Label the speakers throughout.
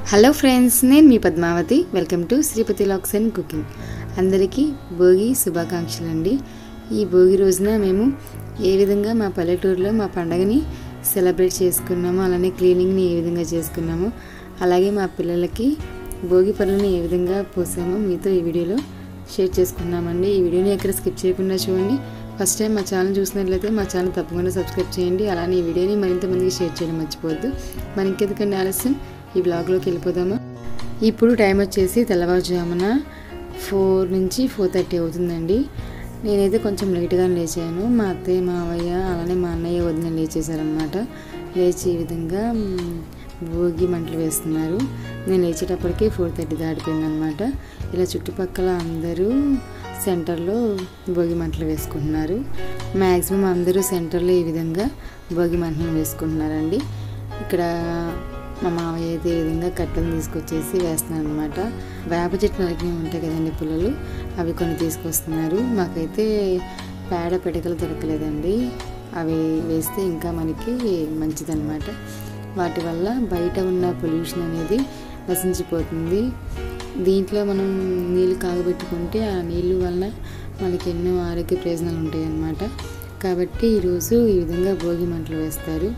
Speaker 1: hello friends నేను మీ Padmavathi welcome to Sripathi vlogs and cooking అందరికీ భోగి శుభాకాంక్షలు అండి ఈ భోగి రోజున మేము ఏ విధంగా మా పల్లెటూరులో మా పండగని సెలబ్రేట్ చేసుకున్నామో అలానే క్లీనింగ్ని ఏ విధంగా చేసుకున్నామో అలాగే మా పిల్లలకి భోగి పనులను ఏ విధంగా పోసామో మీతో ఈ వీడియోలో షేర్ చేసుకున్నామండి ఈ వీడియోని ఎక్కడ స్కిప్ చేయకుండా చూడండి ఫస్ట్ టైం మా ఛానల్ చూసినట్లయితే మా ఛానల్ తప్పకుండా సబ్స్క్రైబ్ చేయండి అలానే ఈ వీడియోని మరింత మందికి షేర్ చేయడం మర్చిపోవద్దు మన ఇంకెందుకండి ఆలస్యం ఈ బ్లాగ్లోకి వెళ్ళిపోదామా ఇప్పుడు టైం వచ్చేసి తెల్లవారుజామున ఫోర్ నుంచి ఫోర్ థర్టీ అవుతుందండి నేనైతే కొంచెం లేట్గా లేచాను మా అత్తయ్య మావయ్య అలానే మా అన్నయ్య వదిన లేచేశారనమాట లేచి ఈ విధంగా మ్, భోగి మంటలు వేస్తున్నారు నేను లేచేటప్పటికి ఫోర్ థర్టీ దాటిపోయిందనమాట ఇలా చుట్టుపక్కల అందరూ సెంటర్లో భోగి మంటలు వేసుకుంటున్నారు మ్యాక్సిమం అందరూ సెంటర్లో ఈ విధంగా భోగి మంటలు వేసుకుంటున్నారండి ఇక్కడ మా మావయ్య అయితే ఈ విధంగా కట్టెలు తీసుకొచ్చేసి వేస్తున్నాను అనమాట వేప చెట్లు నరికినవి ఉంటాయి కదండి పుల్లలు అవి కొన్ని తీసుకొస్తున్నారు మాకైతే పేడ పిడకలు దొరకలేదండి అవి వేస్తే ఇంకా మనకి మంచిదన్నమాట వాటి వల్ల బయట ఉన్న పొల్యూషన్ అనేది నశించిపోతుంది దీంట్లో మనం నీళ్ళు కాగబెట్టుకుంటే ఆ నీళ్ళు వలన మనకి ఎన్నో ఆరోగ్య ప్రయోజనాలు ఉంటాయి అన్నమాట కాబట్టి ఈరోజు ఈ విధంగా భోగి మంటలు వేస్తారు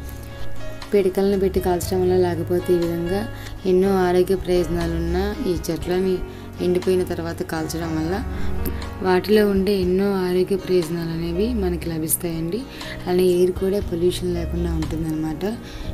Speaker 1: పిడకలను పెట్టి కాల్చడం వల్ల లేకపోతే ఈ విధంగా ఎన్నో ఆరోగ్య ప్రయోజనాలు ఉన్న ఈ చెట్లని ఎండిపోయిన తర్వాత కాల్చడం వల్ల వాటిలో ఉండే ఎన్నో ఆరోగ్య ప్రయోజనాలు అనేవి మనకి లభిస్తాయండి అలానే ఎయిర్ కూడా పొల్యూషన్ లేకుండా ఉంటుందన్నమాట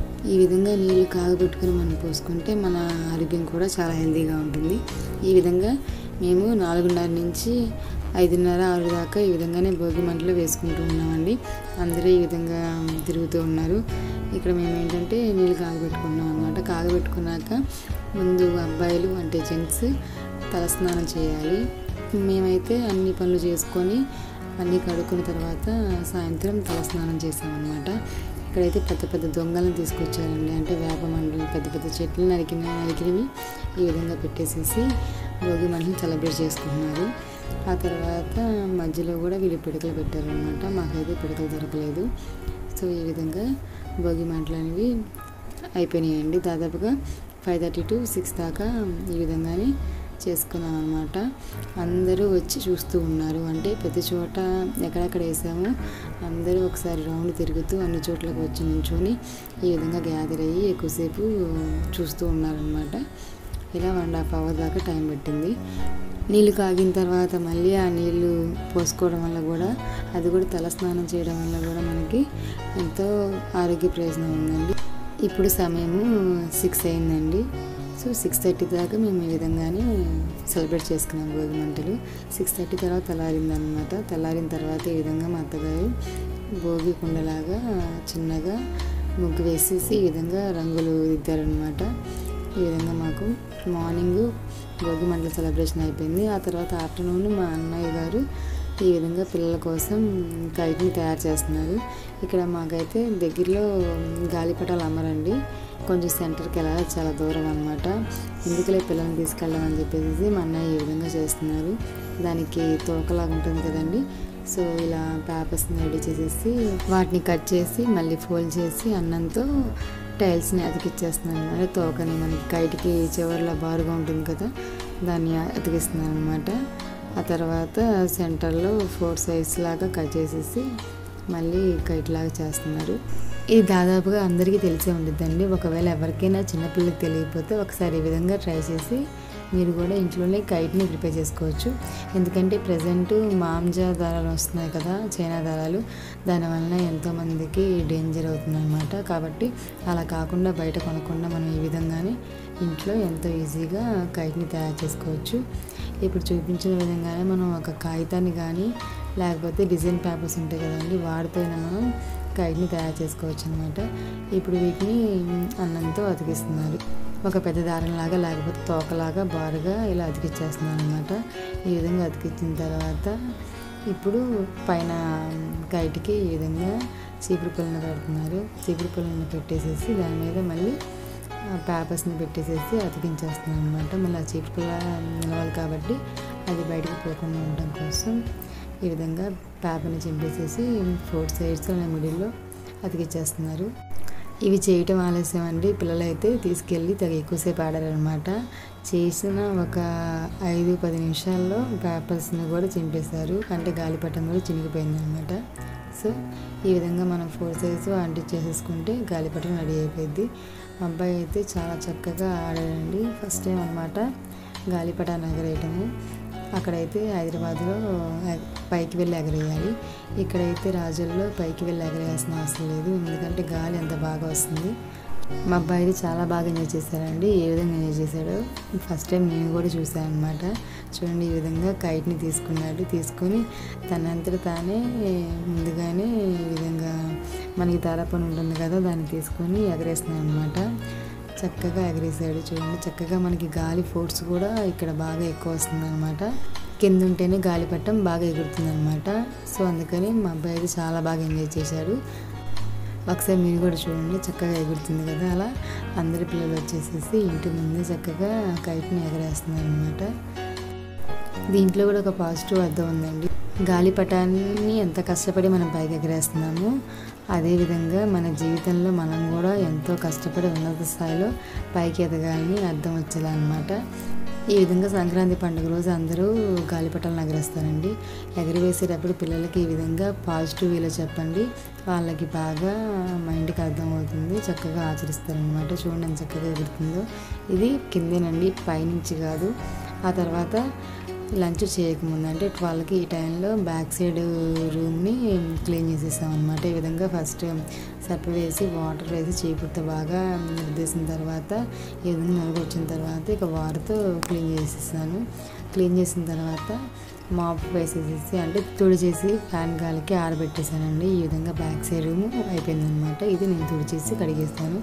Speaker 1: ఈ విధంగా నీళ్ళు కాగబెట్టుకుని మనం పోసుకుంటే మన ఆరోగ్యం కూడా చాలా హెల్తీగా ఉంటుంది ఈ విధంగా మేము నాలుగున్నర నుంచి ఐదున్నర ఆరు దాకా ఈ విధంగానే భోగి మంటలు వేసుకుంటూ ఉన్నామండి అందరూ ఈ విధంగా తిరుగుతూ ఉన్నారు ఇక్కడ మేము ఏంటంటే నీళ్ళు కాగబెట్టుకున్నాం అనమాట కాగబెట్టుకున్నాక ముందు అబ్బాయిలు అంటే జెంట్స్ తలస్నానం చేయాలి మేమైతే అన్ని పనులు చేసుకొని అన్నీ కడుక్కున్న తర్వాత సాయంత్రం తలస్నానం చేసామన్నమాట ఇక్కడైతే పెద్ద పెద్ద దొంగలను తీసుకొచ్చారండి అంటే వేప మండలు పెద్ద పెద్ద చెట్లు నరికిన నరికినవి ఈ విధంగా పెట్టేసేసి భోగి మంటలు సెలబ్రేట్ చేసుకుంటున్నారు ఆ తర్వాత మధ్యలో కూడా వీళ్ళు పిడకలు పెట్టారనమాట మాకైతే పిడకలు దొరకలేదు సో ఈ విధంగా భోగి మంటలు అనేవి అయిపోయినాయండి దాదాపుగా ఫైవ్ థర్టీ టు సిక్స్ దాకా ఈ విధంగానే చేసుకున్నాం అనమాట అందరూ వచ్చి చూస్తూ ఉన్నారు అంటే ప్రతి చోట ఎక్కడెక్కడ వేసామో అందరూ ఒకసారి రౌండ్ తిరుగుతూ అన్ని చోట్లకు వచ్చి నించుని ఈ విధంగా గ్యాదర్ అయ్యి ఎక్కువసేపు చూస్తూ ఉన్నారనమాట ఇలా వన్ అండ్ హాఫ్ అవర్ దాకా టైం పట్టింది నీళ్ళు కాగిన తర్వాత మళ్ళీ ఆ నీళ్ళు పోసుకోవడం వల్ల కూడా అది కూడా తల స్నానం చేయడం వల్ల కూడా మనకి ఎంతో ఆరోగ్య ప్రయోజనం ఉందండి ఇప్పుడు సమయము సిక్స్ అయిందండి సో సిక్స్ థర్టీ దాకా మేము ఈ విధంగానే సెలబ్రేట్ చేసుకున్నాం భోగి మంటలు సిక్స్ థర్టీ తర్వాత తెల్లారిందనమాట తెల్లారిన తర్వాత ఈ విధంగా మా అత్తగారు భోగి కుండలాగా చిన్నగా ముగ్గు వేసేసి ఈ విధంగా రంగులు దిద్దారనమాట ఈ విధంగా మాకు మార్నింగ్ భోగి మంటల సెలబ్రేషన్ అయిపోయింది ఆ తర్వాత ఆఫ్టర్నూన్ మా అన్నయ్య గారు ఈ విధంగా పిల్లల కోసం కైట్ని తయారు చేస్తున్నారు ఇక్కడ మాకైతే దగ్గరలో గాలిపటాలు అమ్మరండి కొంచెం సెంటర్కి వెళ్ళాలి చాలా దూరం అనమాట ఎందుకులే పిల్లల్ని తీసుకెళ్ళామని చెప్పేసి మా అన్నయ్య ఈ విధంగా చేస్తున్నారు దానికి తోకలాగా ఉంటుంది కదండి సో ఇలా పేపర్స్ని రెడీ చేసేసి వాటిని కట్ చేసి మళ్ళీ ఫోల్డ్ చేసి అన్నంతో టైల్స్ని అతికిచ్చేస్తున్నాను అనమాట తోకని మనకి కైట్కి చివరిలో బారుగా ఉంటుంది కదా దాన్ని అతికిస్తున్నాను అనమాట ఆ తర్వాత సెంటర్లో ఫోర్ సైజ్ లాగా కట్ చేసేసి మళ్ళీ కైట్ లాగా చేస్తున్నారు ఇది దాదాపుగా అందరికీ తెలిసే ఉండిద్దండి ఒకవేళ ఎవరికైనా చిన్నపిల్లలకి తెలియకపోతే ఒకసారి ఈ విధంగా ట్రై చేసి మీరు కూడా ఇంట్లోనే కైట్ని ప్రిపేర్ చేసుకోవచ్చు ఎందుకంటే ప్రజెంట్ మాంజా దారాలు వస్తున్నాయి కదా చైనా దారాలు దానివల్ల ఎంతోమందికి డేంజర్ అవుతుంది అనమాట కాబట్టి అలా కాకుండా బయట కొనకుండా మనం ఈ విధంగానే ఇంట్లో ఎంతో ఈజీగా కైట్ని తయారు చేసుకోవచ్చు ఇప్పుడు చూపించిన విధంగానే మనం ఒక కాగితాన్ని కానీ లేకపోతే డిజైన్ పేపర్స్ ఉంటాయి కదండి వాడిపోయిన మనం కైట్ని తయారు చేసుకోవచ్చు అనమాట ఇప్పుడు వీటిని అన్నంతో అతికిస్తున్నారు ఒక పెద్ద దారంలాగా లేకపోతే తోకలాగా బారుగా ఇలా అతికిచ్చేస్తున్నాను అనమాట ఈ విధంగా అతికించిన తర్వాత ఇప్పుడు పైన కైట్కి ఈ విధంగా చీపురు పుల్లని పెడుతున్నారు చీపురు పుల్లని పెట్టేసేసి దాని మీద మళ్ళీ పేపర్స్ని పెట్టేసేసి అతికించేస్తున్నాను అనమాట మళ్ళీ ఆ చీపురు పుల్ల నిలవాలి కాబట్టి అది బయటకు పోకుండా ఉండడం కోసం ఈ విధంగా పేపర్ని చింపేసేసి ఫోర్ సైడ్స్ మిడిల్లో అతికిచ్చేస్తున్నారు ఇవి చేయటం ఆలస్యం అండి పిల్లలైతే తీసుకెళ్ళి తెగ ఎక్కువసేపు ఆడారనమాట చేసిన ఒక ఐదు పది నిమిషాల్లో పేపర్స్ని కూడా చింపేశారు అంటే గాలిపటం కూడా చినిగిపోయింది అనమాట సో ఈ విధంగా మనం ఫోర్ సైజ్ అంటించేసేసుకుంటే గాలిపటం రెడీ అయిపోయింది మా అబ్బాయి అయితే చాలా చక్కగా ఆడాడండి ఫస్ట్ టైం అనమాట గాలిపటాన్ని ఎగరేయటము అక్కడైతే హైదరాబాద్లో ఎగ- పైకి వెళ్ళి ఎగరేయాలి ఇక్కడైతే రాజుల్లో పైకి వెళ్ళి ఎగరేయాల్సిన అవసరం లేదు ఎందుకంటే గాలి ఎంత బాగా వస్తుంది మా అబ్బాయి అయితే చాలా బాగా ఎంజాయ్ చేశాడండి ఏ విధంగా ఎంజాయ్ చేశాడో ఫస్ట్ టైం నేను కూడా చూశాను అనమాట చూడండి ఈ విధంగా కైట్ని తీసుకున్నాడు తీసుకొని తనంతట తానే ముందుగానే ఈ విధంగా మనకి తారాపని ఉంటుంది కదా దాన్ని తీసుకొని ఎగరేస్తున్నాను అనమాట చక్కగా ఎగరేసాడు చూడండి చక్కగా మనకి గాలి ఫోర్స్ కూడా ఇక్కడ బాగా ఎక్కువ వస్తుంది అనమాట కింద ఉంటేనే గాలి పట్టం బాగా ఎగురుతుంది అనమాట సో అందుకని మా అబ్బాయి అయితే చాలా బాగా ఎంజాయ్ చేశాడు ఒకసారి మీరు కూడా చూడండి చక్కగా ఎగురుతుంది కదా అలా అందరి పిల్లలు వచ్చేసేసి ఇంటి ముందే చక్కగా కైట్ని ఎగరేస్తున్నారు అనమాట దీంట్లో కూడా ఒక పాజిటివ్ అర్థం ఉందండి గాలిపటాన్ని ఎంత కష్టపడి మనం పైకి ఎగరేస్తున్నామో అదేవిధంగా మన జీవితంలో మనం కూడా ఎంతో కష్టపడి ఉన్నత స్థాయిలో పైకి ఎదగాలని అర్థం వచ్చేలా అనమాట ఈ విధంగా సంక్రాంతి పండుగ రోజు అందరూ గాలిపటాలను ఎగరేస్తారండి ఎగరవేసేటప్పుడు పిల్లలకి ఈ విధంగా పాజిటివ్ వేలో చెప్పండి వాళ్ళకి బాగా మైండ్కి అర్థమవుతుంది చక్కగా ఆచరిస్తారనమాట చూడండి ఎంత చక్కగా ఎగురుతుందో ఇది కిందేనండి పైనుంచి కాదు ఆ తర్వాత లంచ్ చేయకముందు అంటే ట్వెల్వ్కి ఈ టైంలో బ్యాక్ సైడ్ రూమ్ని క్లీన్ చేసేసాం అనమాట ఈ విధంగా ఫస్ట్ సర్ప వేసి వాటర్ వేసి చీపురుతో బాగా రుద్దేసిన తర్వాత ఈ విధంగా నలుగు వచ్చిన తర్వాత ఇక వాటర్తో క్లీన్ చేసేసాను క్లీన్ చేసిన తర్వాత మాప్ వేసేసేసి అంటే తుడిచేసి ఫ్యాన్ గాలికి ఆరబెట్టేసానండి ఈ విధంగా బ్యాక్ సైడ్ రూమ్ అయిపోయిందనమాట ఇది నేను తుడిచేసి కడిగేస్తాను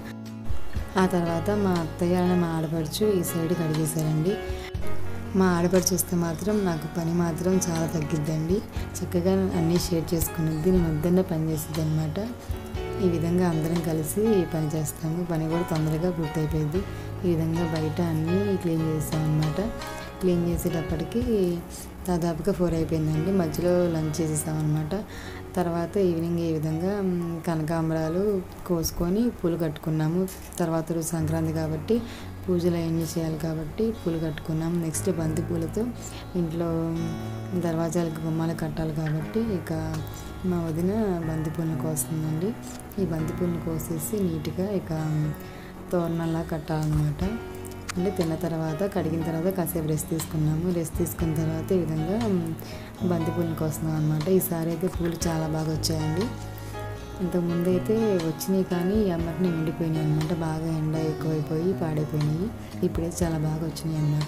Speaker 1: ఆ తర్వాత మా అత్తయ్య అనే మా ఆడపడుచు ఈ సైడ్ కడిగేశారండి మా ఆడపడి చూస్తే మాత్రం నాకు పని మాత్రం చాలా తగ్గిద్దండి చక్కగా అన్నీ షేర్ చేసుకునేది నేను వద్దన్న పని చేసేది అనమాట ఈ విధంగా అందరం కలిసి పని చేస్తాము పని కూడా తొందరగా పూర్తయిపోయింది ఈ విధంగా బయట అన్నీ క్లీన్ చేస్తాం అనమాట క్లీన్ చేసేటప్పటికి దాదాపుగా ఫోర్ అయిపోయిందండి మధ్యలో లంచ్ చేసేసాం అనమాట తర్వాత ఈవినింగ్ ఈ విధంగా మ్, కనకాంబరాలు కోసుకొని పూలు కట్టుకున్నాము తర్వాత రోజు సంక్రాంతి కాబట్టి పూజలు అవన్నీ చేయాలి కాబట్టి పూలు కట్టుకున్నాం నెక్స్ట్ బంతి పూలతో ఇంట్లో దర్వాజాలకు గుమ్మాలు కట్టాలి కాబట్టి ఇక మా వదిన బంతి పూలను కోస్తుందండి ఈ బంతి పూలను కోసేసి నీట్గా ఇక తోరణంలా కట్టాలన్నమాట అంటే తిన్న తర్వాత కడిగిన తర్వాత కాసేపు రెస్ట్ తీసుకున్నాము రెస్ట్ తీసుకున్న తర్వాత ఈ విధంగా మ్, బంతి పూలను కోస్తున్నాం అనమాట ఈసారి అయితే పూలు చాలా బాగా వచ్చాయండి ఇంతకుముందు అయితే వచ్చినాయి కానీ ఎమ్మటిని ఎండిపోయినాయి అనమాట బాగా ఎండ ఎక్కువైపోయి పాడైపోయినాయి ఇప్పుడైతే చాలా బాగా వచ్చినాయి అనమాట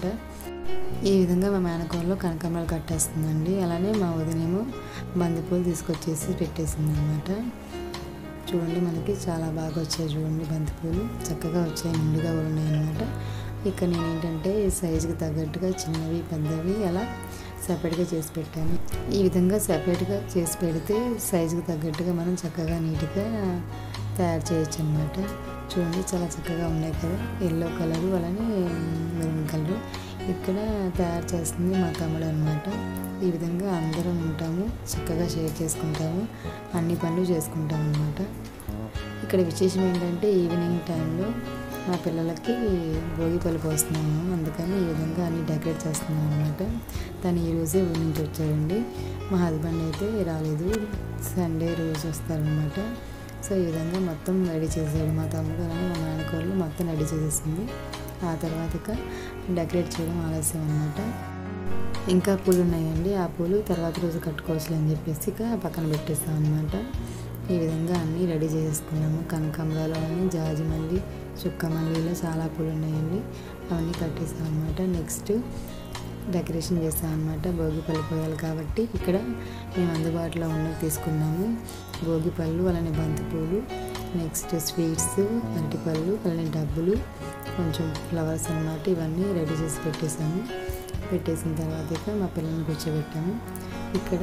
Speaker 1: ఈ విధంగా మా మేనకోడలో కనకాంబరాలు కట్టేస్తుందండి అలానే మా వదినేమో బంతిపూలు తీసుకొచ్చేసి పెట్టేసింది అనమాట చూడండి మనకి చాలా బాగా వచ్చాయి చూడండి బంతిపూలు చక్కగా వచ్చాయి నిండుగా కూడా ఉన్నాయి అనమాట ఇక నేను ఏంటంటే సైజుకి తగ్గట్టుగా చిన్నవి పెద్దవి అలా సపరేట్గా చేసి పెట్టాను ఈ విధంగా సపరేట్గా చేసి పెడితే సైజుకి తగ్గట్టుగా మనం చక్కగా నీట్గా తయారు చేయొచ్చు అనమాట చూడండి చాలా చక్కగా ఉన్నాయి కదా ఎల్లో కలరు అలానే మెరూన్ కలరు ఇక్కడ తయారు చేస్తుంది మా తమ్ముడు అనమాట ఈ విధంగా అందరం ఉంటాము చక్కగా షేర్ చేసుకుంటాము అన్ని పనులు చేసుకుంటాం అనమాట ఇక్కడ విశేషం ఏంటంటే ఈవినింగ్ టైంలో మా పిల్లలకి భోగి పళ్ళు పోస్తున్నాము అందుకని ఈ విధంగా అన్ని డెకరేట్ చేస్తున్నాం అనమాట తను ఈ రోజే ఊరి నుంచి వచ్చారండి మా హస్బెండ్ అయితే రాలేదు సండే రోజు వస్తారనమాట సో ఈ విధంగా మొత్తం రెడీ చేసాడు మా తమ్ముడు అలానే మా నాన్నకోళ్ళు మొత్తం రెడీ చేసేసింది ఆ తర్వాత ఇక డెకరేట్ చేయడం ఆలస్యం అనమాట ఇంకా పూలు ఉన్నాయండి ఆ పూలు తర్వాత రోజు కట్టుకోవచ్చు అని చెప్పేసి ఇక పక్కన పెట్టేస్తాం అనమాట ఈ విధంగా అన్నీ రెడీ చేసుకున్నాము కనకాంబరాలు అని జాజి మల్లి చుక్క మల్లిలో చాలా పూలు ఉన్నాయండి అవన్నీ కట్టేసాం అనమాట నెక్స్ట్ డెకరేషన్ చేస్తాం అనమాట భోగి పళ్ళు పోయాలి కాబట్టి ఇక్కడ మేము అందుబాటులో ఉన్నవి తీసుకున్నాము భోగి పళ్ళు అలానే బంతి పూలు నెక్స్ట్ స్వీట్స్ అరటిపళ్ళు అలానే డబ్బులు కొంచెం ఫ్లవర్స్ అన్నమాట ఇవన్నీ రెడీ చేసి పెట్టేసాము పెట్టేసిన తర్వాత ఇక మా పిల్లల్ని కూర్చోబెట్టాము ఇక్కడ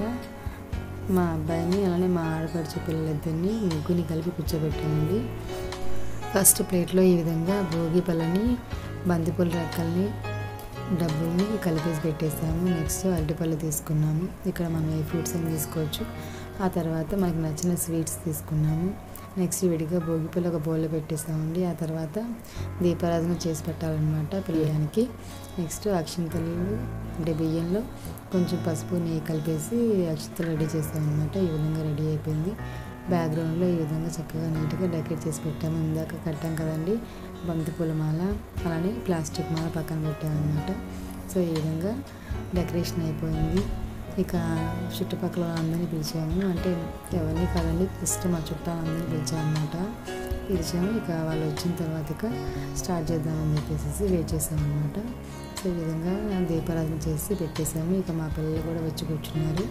Speaker 1: మా అబ్బాయిని అలానే మా ఆడపడుచు పిల్లలిద్దరిని ముగ్గుని కలిపి కూర్చోబెట్టామండి ఫస్ట్ ప్లేట్లో ఈ విధంగా భోగి పళ్ళని బంతిపూల రెక్కల్ని డబ్బుల్ని కలిపేసి పెట్టేసాము నెక్స్ట్ అరటిపళ్ళు తీసుకున్నాము ఇక్కడ మనం ఏ ఫ్రూట్స్ అని తీసుకోవచ్చు ఆ తర్వాత మనకు నచ్చిన స్వీట్స్ తీసుకున్నాము నెక్స్ట్ విడిగా భోగిపల్లి ఒక బౌల్లో పెట్టేసామండి ఆ తర్వాత దీపారాధన చేసి పెట్టాలన్నమాట పిల్లడానికి నెక్స్ట్ అక్షింతలు అంటే బియ్యంలో కొంచెం పసుపు నెయ్యి కలిపేసి అక్షింతలు రెడీ చేసామన్నమాట ఈ విధంగా రెడీ అయిపోయింది బ్యాక్గ్రౌండ్లో ఈ విధంగా చక్కగా నీట్గా డెకరేట్ చేసి పెట్టాము ఇందాక కట్టాం కదండి బంతిపూల మాల అలానే ప్లాస్టిక్ మాల పక్కన పెట్టామన్నమాట సో ఈ విధంగా డెకరేషన్ అయిపోయింది ఇక చుట్టుపక్కల అందరినీ పిలిచాము అంటే ఎవరిని కాదండి ఫస్ట్ మా చుట్టాలందరినీ పిలిచామన్నమాట పిలిచాము ఇక వాళ్ళు వచ్చిన తర్వాత ఇక స్టార్ట్ చేద్దామని చెప్పేసి వెయిట్ చేసామన్నమాట సో ఈ విధంగా దీపారాధన చేసి పెట్టేసాము ఇక మా పిల్లలు కూడా వచ్చి కూర్చున్నారు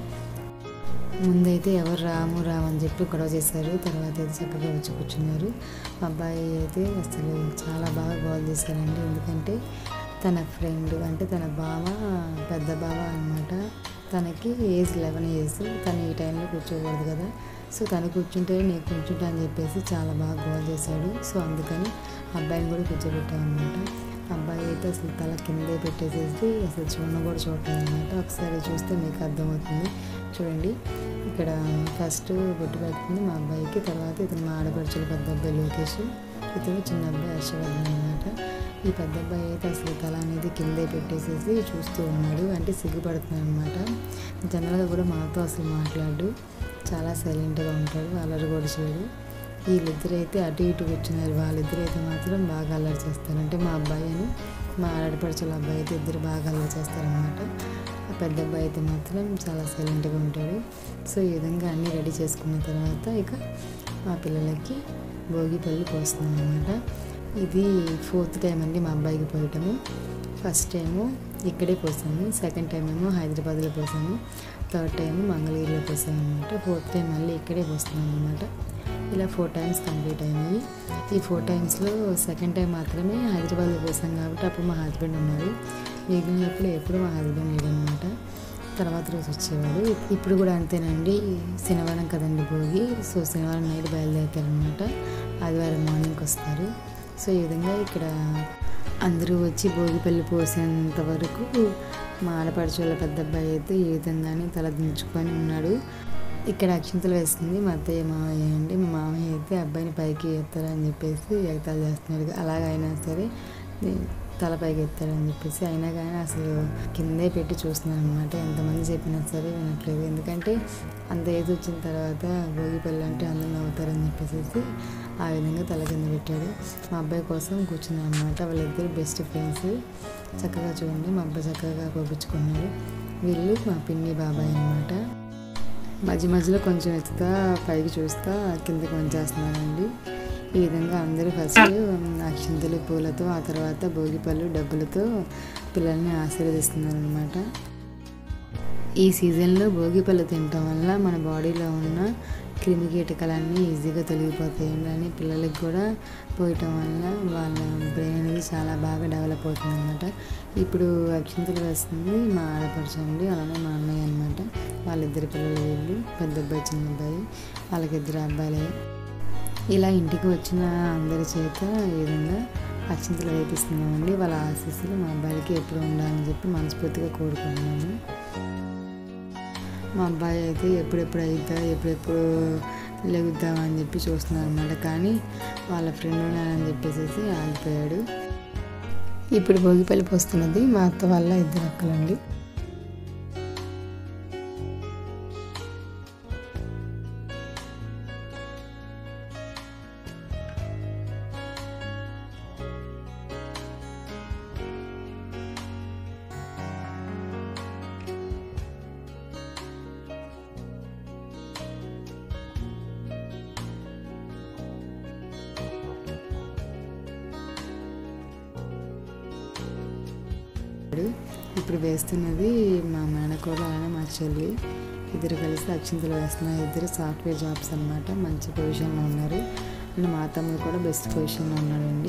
Speaker 1: ముందైతే ఎవరు రాము రాము అని చెప్పి గొడవ చేశారు తర్వాత అయితే చక్కగా వచ్చి కూర్చున్నారు మా అబ్బాయి అయితే అసలు చాలా బాగా గోల్ చేశారండి ఎందుకంటే తన ఫ్రెండ్ అంటే తన బావ పెద్ద బావ అనమాట తనకి ఏజ్ లెవెన్ ఇయర్స్ తను ఈ టైంలో కూర్చోకూడదు కదా సో తను కూర్చుంటే నేను కూర్చుంటా అని చెప్పేసి చాలా బాగా గోల్ చేశాడు సో అందుకని అబ్బాయిని కూడా కూర్చోబెట్టామన్నమాట అబ్బాయి అయితే అసలు తల కిందే పెట్టేసేసి అసలు చూడను కూడా చూడటం అనమాట ఒకసారి చూస్తే మీకు అర్థమవుతుంది చూడండి ఇక్కడ ఫస్ట్ బొట్టు పెడుతుంది మా అబ్బాయికి తర్వాత ఇతను మా ఆడపడుచుల పెద్ద అబ్బాయి లోకేష్ ఇతను చిన్న అబ్బాయి హర్షవర్ధన్ అనమాట ఈ పెద్ద అబ్బాయి అయితే అసలు తల అనేది కిందే పెట్టేసేసి చూస్తూ ఉన్నాడు అంటే సిగ్గుపడుతున్నాడు అనమాట జనరల్గా కూడా మాతో అసలు మాట్లాడు చాలా సైలెంట్గా ఉంటాడు అల్లరి కూడా చేయడు వీళ్ళిద్దరు అయితే అటు ఇటు కూర్చున్నారు వాళ్ళిద్దరు అయితే మాత్రం బాగా అల్లరి చేస్తారు అంటే మా అబ్బాయి అని మా ఆడపడుచుల అబ్బాయి అయితే ఇద్దరు బాగా అల్లరి చేస్తారనమాట ఆ పెద్ద అబ్బాయి అయితే మాత్రం చాలా సైలెంట్గా ఉంటాడు సో ఈ విధంగా అన్నీ రెడీ చేసుకున్న తర్వాత ఇక మా పిల్లలకి భోగి పళ్ళు పోస్తున్నాం అనమాట ఇది ఫోర్త్ టైం అండి మా అబ్బాయికి పోయటము ఫస్ట్ టైము ఇక్కడే పోసాము సెకండ్ టైం ఏమో హైదరాబాద్లో పోసాము థర్డ్ టైం మంగళగిరిలో పోసాము అనమాట ఫోర్త్ టైం మళ్ళీ ఇక్కడే పోస్తున్నాం అనమాట ఇలా ఫోర్ టైమ్స్ కంప్లీట్ అయినాయి ఈ ఫోర్ టైమ్స్లో సెకండ్ టైం మాత్రమే హైదరాబాద్లో పోసాం కాబట్టి అప్పుడు మా హస్బెండ్ ఉన్నారు మిగిలినప్పుడు ఎప్పుడు మా హస్బెండ్ లేడనమాట తర్వాత రోజు వచ్చేవాడు ఇప్పుడు కూడా అంతేనండి శనివారం కదండి భోగి సో శనివారం నైట్ బయలుదేరుతారనమాట ఆదివారం మార్నింగ్కి వస్తారు సో ఈ విధంగా ఇక్కడ అందరూ వచ్చి భోగిపల్లి పోసేంత వరకు మా ఆడపడుచుల పెద్ద అబ్బాయి అయితే ఈ విధంగానే తల దించుకొని ఉన్నాడు ఇక్కడ అక్షింతలు వేస్తుంది మా అత్తయ్య మామయ్య అండి మా మామయ్య అయితే అబ్బాయిని పైకి ఎత్తారని చెప్పేసి ఎగతాలు చేస్తున్నాడు అలాగైనా సరే తల పైకి ఎత్తాడని చెప్పేసి అయినా కానీ అసలు కిందే పెట్టి చూస్తున్నాను అనమాట ఎంతమంది చెప్పినా సరే వినట్లేదు ఎందుకంటే అంత ఏజ్ వచ్చిన తర్వాత భోగి పెళ్ళి అంటే అందరూ నవ్వుతారని చెప్పేసి ఆ విధంగా తల కింద పెట్టాడు మా అబ్బాయి కోసం కూర్చున్నాను అనమాట వాళ్ళిద్దరు బెస్ట్ ఫ్రెండ్స్ చక్కగా చూడండి మా అబ్బాయి చక్కగా కోపించుకున్నాడు వీళ్ళు మా పిన్ని బాబాయ్ అనమాట మధ్య మధ్యలో కొంచెం ఎత్తుతా పైకి చూస్తా కిందకి వంచేస్తున్నానండి ఈ విధంగా అందరూ ఫస్ట్ అక్షింతలు పూలతో ఆ తర్వాత భోగిపళ్ళు డబ్బులతో పిల్లల్ని ఆశీర్వదిస్తున్నారు అనమాట ఈ సీజన్లో భోగిపళ్ళు తినటం వల్ల మన బాడీలో ఉన్న క్రిమి కీటకాలన్నీ ఈజీగా తొలగిపోతాయి అని పిల్లలకి కూడా పోయటం వల్ల వాళ్ళ బ్రెయిన్ అనేది చాలా బాగా డెవలప్ అవుతుంది అనమాట ఇప్పుడు అక్షింతలు వేస్తుంది మా ఆడపడుచు అండి అలానే మా అన్నయ్య అనమాట వాళ్ళిద్దరు పిల్లలు వీళ్ళు పెద్ద అబ్బాయి చిన్న అబ్బాయి వాళ్ళకి ఇద్దరు అబ్బాయిలే ఇలా ఇంటికి వచ్చిన అందరి చేత ఈ విధంగా అక్షింతలు వేపిస్తున్నామండి వాళ్ళ ఆశీస్సులు మా అబ్బాయికి ఎప్పుడు ఉండాలని చెప్పి మనస్ఫూర్తిగా కోరుకున్నాము మా అబ్బాయి అయితే ఎప్పుడెప్పుడు అయిద్దా ఎప్పుడెప్పుడు లెగుద్దామా అని చెప్పి చూస్తున్నాను అనమాట కానీ వాళ్ళ ఫ్రెండ్ ఉన్నారని చెప్పేసి ఆగిపోయాడు ఇప్పుడు భోగిపల్లి పోస్తున్నది మా అత్త వాళ్ళ ఇద్దరు అక్కలండి ఇప్పుడు వేస్తున్నది మా మేనకోడ అలానే మా చెల్లి ఇద్దరు కలిసి అక్షింతలు వేస్తున్నారు ఇద్దరు సాఫ్ట్వేర్ జాబ్స్ అనమాట మంచి పొజిషన్లో ఉన్నారు అండ్ మా తమ్ముడు కూడా బెస్ట్ పొజిషన్లో ఉన్నాడండి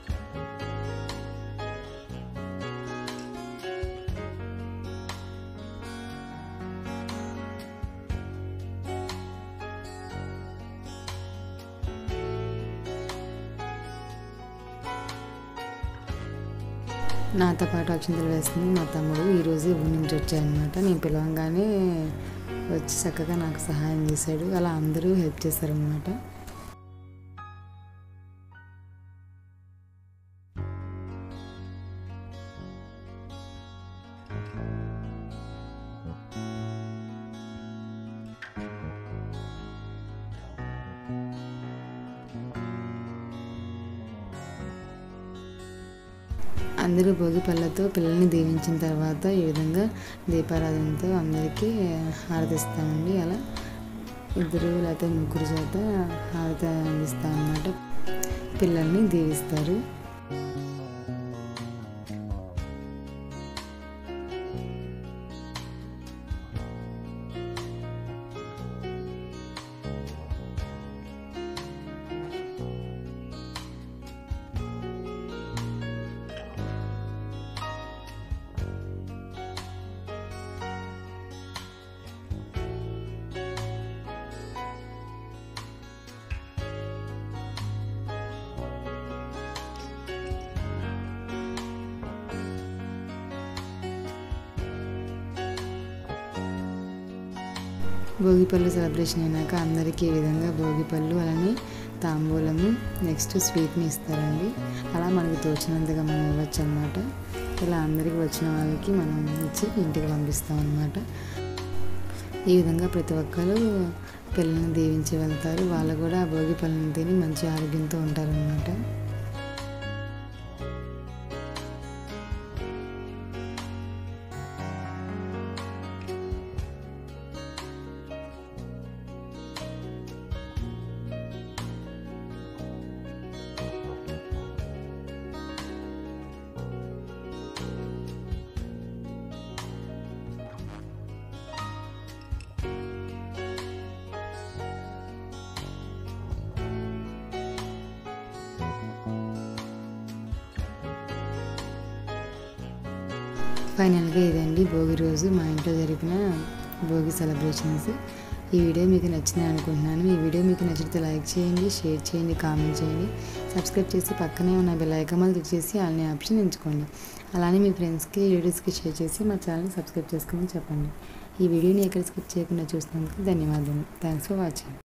Speaker 1: నాతో పాటు అక్షింతలు వేస్తుంది మా తమ్ముడు ఈరోజు ఊరి నుంచి వచ్చాయన్నమాట నేను పిలవంగానే వచ్చి చక్కగా నాకు సహాయం చేశాడు అలా అందరూ హెల్ప్ చేశారనమాట అందరూ భోగి పళ్ళతో పిల్లల్ని దీవించిన తర్వాత ఈ విధంగా దీపారాధనతో అందరికీ హారతిస్తామండి అలా ఇద్దరు లేకపోతే ముగ్గురు చేత హారతి అందిస్తామన్నమాట పిల్లల్ని దీవిస్తారు భోగి పళ్ళు సెలబ్రేషన్ అయినాక అందరికీ ఈ విధంగా భోగి పళ్ళు అలానే తాంబూలము నెక్స్ట్ స్వీట్ని ఇస్తారండి అలా మనకి తోచినంతగా మనం ఇవ్వచ్చు అనమాట ఇలా అందరికి వచ్చిన వాళ్ళకి మనం ఇచ్చి ఇంటికి పంపిస్తాం అనమాట ఈ విధంగా ప్రతి ఒక్కరు పిల్లల్ని దీవించి వెళ్తారు వాళ్ళు కూడా ఆ భోగి పళ్ళని తిని మంచి ఆరోగ్యంతో ఉంటారనమాట ఫైనల్గా ఇదండి భోగి రోజు మా ఇంట్లో జరిపిన భోగి సెలబ్రేషన్స్ ఈ వీడియో మీకు నచ్చింది అనుకుంటున్నాను ఈ వీడియో మీకు నచ్చితే లైక్ చేయండి షేర్ చేయండి కామెంట్ చేయండి సబ్స్క్రైబ్ చేసి పక్కనే ఉన్న బెల్ ఐకాన్ క్లిక్ చేసి ఆల్ని ఆప్షన్ ఎంచుకోండి అలానే మీ ఫ్రెండ్స్కి రిలేటివ్స్కి షేర్ చేసి మా ఛానల్ని సబ్స్క్రైబ్ చేసుకోమని చెప్పండి ఈ వీడియోని ఎక్కడ స్కిప్ చేయకుండా చూసినందుకు ధన్యవాదాలు థ్యాంక్స్ ఫర్ వాచింగ్